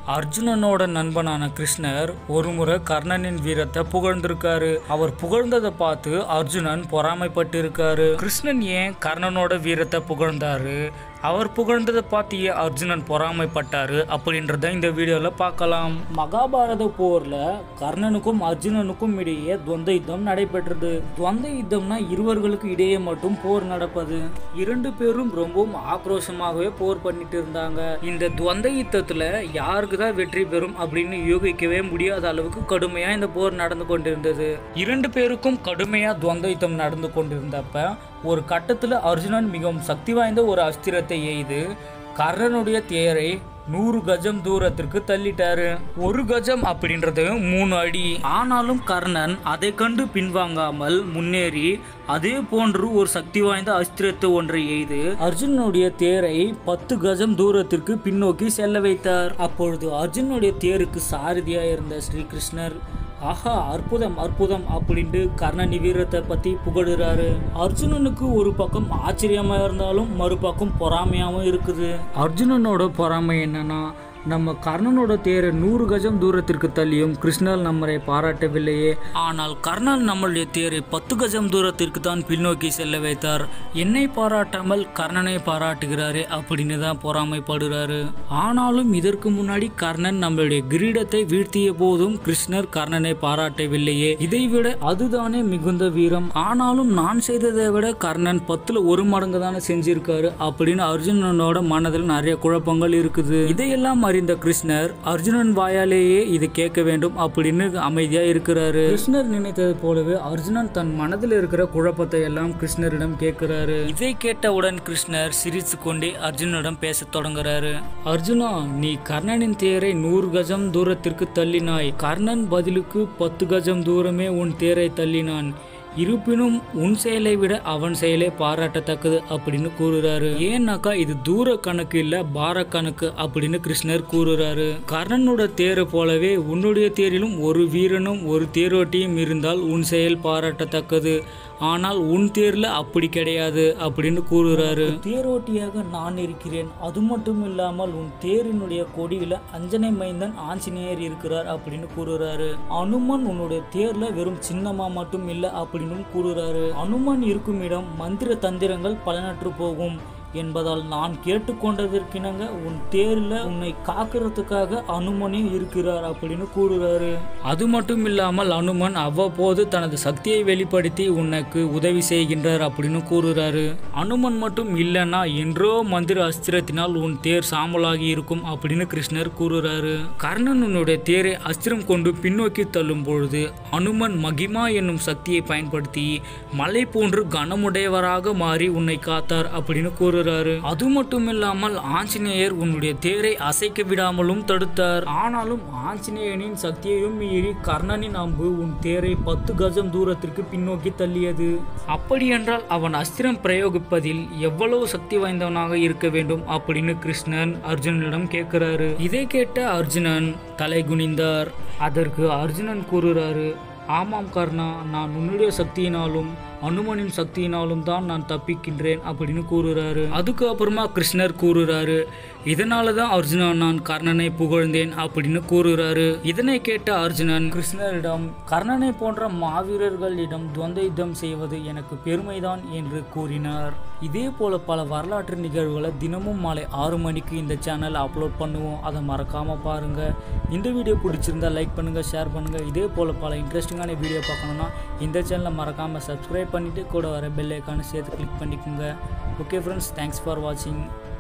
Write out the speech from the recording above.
அர்ஜுனனோட நண்பனான கிருஷ்ணர் ஒருமுறை கர்ணனின் வீரத்தை புகழ்ந்திருக்காரு அவர் புகழ்ந்ததை பார்த்து அர்ஜுனன் பொறாமைப்பட்டிருக்காரு கிருஷ்ணன் ஏன் கர்ணனோட வீரத்தை புகழ்ந்தாரு அவர் புகழ்ந்ததை பார்த்து ஏன் அர்ஜுனன் பொறாமைப்பட்டாரு அப்படின்றத இந்த வீடியோவில் பார்க்கலாம் மகாபாரத போர்ல கர்ணனுக்கும் அர்ஜுனனுக்கும் இடையே துவந்த யுத்தம் நடைபெற்றது துவந்த யுத்தம்னா இருவர்களுக்கு இடையே மட்டும் போர் நடப்பது இரண்டு பேரும் ரொம்பவும் ஆக்ரோஷமாகவே போர் பண்ணிட்டு இருந்தாங்க இந்த துவந்த யுத்தத்துல யாருக்கு தான் வெற்றி பெறும் அப்படின்னு யூகிக்கவே முடியாத அளவுக்கு கடுமையா இந்த போர் நடந்து கொண்டிருந்தது இரண்டு பேருக்கும் கடுமையா துவந்த யுத்தம் நடந்து கொண்டிருந்தப்ப ஒரு கட்டத்துல அர்ஜுனன் மிகவும் சக்தி வாய்ந்த ஒரு அஸ்திரத்தை எய்து கர்ணனுடைய தேரை நூறு கஜம் தூரத்திற்கு தள்ளிட்டாரு ஒரு கஜம் அப்படின்றது மூணு அடி ஆனாலும் கர்ணன் அதை கண்டு பின்வாங்காமல் முன்னேறி அதே போன்று ஒரு சக்தி வாய்ந்த அஸ்திரத்தை ஒன்றை எய்து அர்ஜுனனுடைய தேரை பத்து கஜம் தூரத்திற்கு பின்னோக்கி செல்ல வைத்தார் அப்பொழுது அர்ஜுனுடைய தேருக்கு சாரதியா இருந்த ஸ்ரீகிருஷ்ணர் ஆஹா அற்புதம் அற்புதம் அப்படின்ட்டு கர்ணன் வீரத்தை பத்தி புகழுறாரு அர்ஜுனனுக்கு ஒரு பக்கம் ஆச்சரியமா இருந்தாலும் மறுபக்கம் பொறாமையாவும் இருக்குது அர்ஜுனனோட பொறாமை என்னன்னா நம்ம கர்ணனோட தேரை நூறு கஜம் தூரத்திற்கு தள்ளியும் கிருஷ்ணர் நம்மளை பாராட்டவில்லையே ஆனால் கர்ணன் நம்மளுடைய தேரை பத்து கஜம் தூரத்திற்கு தான் பின்னோக்கி செல்ல வைத்தார் என்னை பாராட்டாமல் கர்ணனை பாராட்டுகிறாரே அப்படின்னு தான் பொறாமைப்படுறாரு ஆனாலும் இதற்கு முன்னாடி கர்ணன் நம்மளுடைய கிரீடத்தை வீழ்த்திய போதும் கிருஷ்ணர் கர்ணனை பாராட்டவில்லையே இதைவிட அதுதானே மிகுந்த வீரம் ஆனாலும் நான் செய்ததை விட கர்ணன் பத்துல ஒரு மடங்கு தானே செஞ்சிருக்காரு அப்படின்னு அர்ஜுனனோட மனதில் நிறைய குழப்பங்கள் இருக்குது இதையெல்லாம் அறிந்த கிருஷ்ணர் அர்ஜுனன் வாயாலேயே இது கேட்க வேண்டும் அப்படின்னு அமைதியா இருக்கிறாரு கிருஷ்ணர் நினைத்தது போலவே அர்ஜுனன் தன் மனதில் இருக்கிற குழப்பத்தை எல்லாம் கிருஷ்ணரிடம் கேட்கிறாரு இதை கேட்டவுடன் கிருஷ்ணர் சிரித்து கொண்டே அர்ஜுனனிடம் பேசத் தொடங்குறாரு அர்ஜுனா நீ கர்ணனின் தேரை நூறு கஜம் தூரத்திற்கு தள்ளினாய் கர்ணன் பதிலுக்கு பத்து கஜம் தூரமே உன் தேரை தள்ளினான் இருப்பினும் உன் செயலை விட அவன் செயலே பாராட்டத்தக்கது அப்படின்னு கூறுறாரு ஏன்னாக்கா இது தூர கணக்கு இல்ல பார கணக்கு அப்படின்னு கிருஷ்ணர் கூறுறாரு கர்ணனோட தேரை போலவே உன்னுடைய தேரிலும் ஒரு வீரனும் ஒரு தேரோட்டியும் இருந்தால் உன் செயல் பாராட்டத்தக்கது ஆனால் உன் தேர்ல அப்படி கிடையாது அப்படின்னு கூறுறாரு தேரோட்டியாக நான் இருக்கிறேன் அது மட்டும் இல்லாமல் உன் தேரினுடைய கொடியில அஞ்சனை மைந்தன் ஆஞ்சநேயர் இருக்கிறார் அப்படின்னு கூறுறாரு அனுமன் உன்னுடைய தேர்ல வெறும் சின்னமா மட்டும் இல்ல அப்படின்னு கூறுறாரு அனுமன் இருக்கும் இடம் மந்திர தந்திரங்கள் பலனற்று போகும் என்பதால் நான் கேட்டுக்கொண்டதற்கிணங்க உன் தேர்ல உன்னை காக்கிறதுக்காக அனுமனே இருக்கிறார் அப்படின்னு கூறுறாரு அது மட்டும் இல்லாமல் அனுமன் அவ்வப்போது தனது சக்தியை வெளிப்படுத்தி உனக்கு உதவி செய்கின்றார் அப்படின்னு கூறுறாரு அனுமன் மட்டும் இல்லைன்னா என்றோ மந்திர அஸ்திரத்தினால் உன் தேர் சாம்பலாகி இருக்கும் அப்படின்னு கிருஷ்ணர் கூறுறாரு கர்ணன் உன்னுடைய தேரை அஸ்திரம் கொண்டு பின்னோக்கி தள்ளும் பொழுது அனுமன் மகிமா என்னும் சக்தியை பயன்படுத்தி மலை போன்று கனமுடையவராக மாறி உன்னை காத்தார் அப்படின்னு கூறுறாரு அது மட்டும் இல்லாமல் ஆஞ்சநேயர் உன்னுடைய தேரை அசைக்க விடாமலும் தடுத்தார் ஆனாலும் ஆஞ்சநேயனின் சக்தியையும் மீறி கர்ணனின் அம்பு உன் தேரை பத்து கஜம் தூரத்திற்கு பின்னோக்கி தள்ளியது அப்படியென்றால் அவன் அஸ்திரம் பிரயோகிப்பதில் எவ்வளவு சக்தி வாய்ந்தவனாக இருக்க வேண்டும் அப்படின்னு கிருஷ்ணன் அர்ஜுனனிடம் கேட்கிறாரு இதை கேட்ட அர்ஜுனன் தலை குனிந்தார் அதற்கு அர்ஜுனன் கூறுறாரு ஆமாம் கர்ணா நான் உன்னுடைய சக்தியினாலும் அனுமனின் சக்தியினாலும் தான் நான் தப்பிக்கின்றேன் அப்படின்னு கூறுறாரு அதுக்கு அப்புறமா கிருஷ்ணர் கூறுறாரு இதனால தான் அர்ஜுனா நான் கர்ணனை புகழ்ந்தேன் அப்படின்னு கூறுறாரு இதனை கேட்ட அர்ஜுனன் கிருஷ்ணரிடம் கர்ணனை போன்ற மாவீரர்களிடம் துவந்த யுத்தம் செய்வது எனக்கு பெருமைதான் என்று கூறினார் இதே போல பல வரலாற்று நிகழ்வுகளை தினமும் மாலை ஆறு மணிக்கு இந்த சேனல் அப்லோட் பண்ணுவோம் அதை மறக்காம பாருங்க இந்த வீடியோ பிடிச்சிருந்தா லைக் பண்ணுங்க ஷேர் பண்ணுங்க இதே போல பல இன்ட்ரெஸ்டிங்கான வீடியோ பார்க்கணும்னா இந்த சேனலை மறக்காம சப்ஸ்கிரைப் பண்ணிட்டு கூட வர பெல் ஐக்கானை சேர்த்து கிளிக் பண்ணிக்கோங்க ஓகே ஃப்ரெண்ட்ஸ் தேங்க்ஸ் ஃபார் வாட்சிங்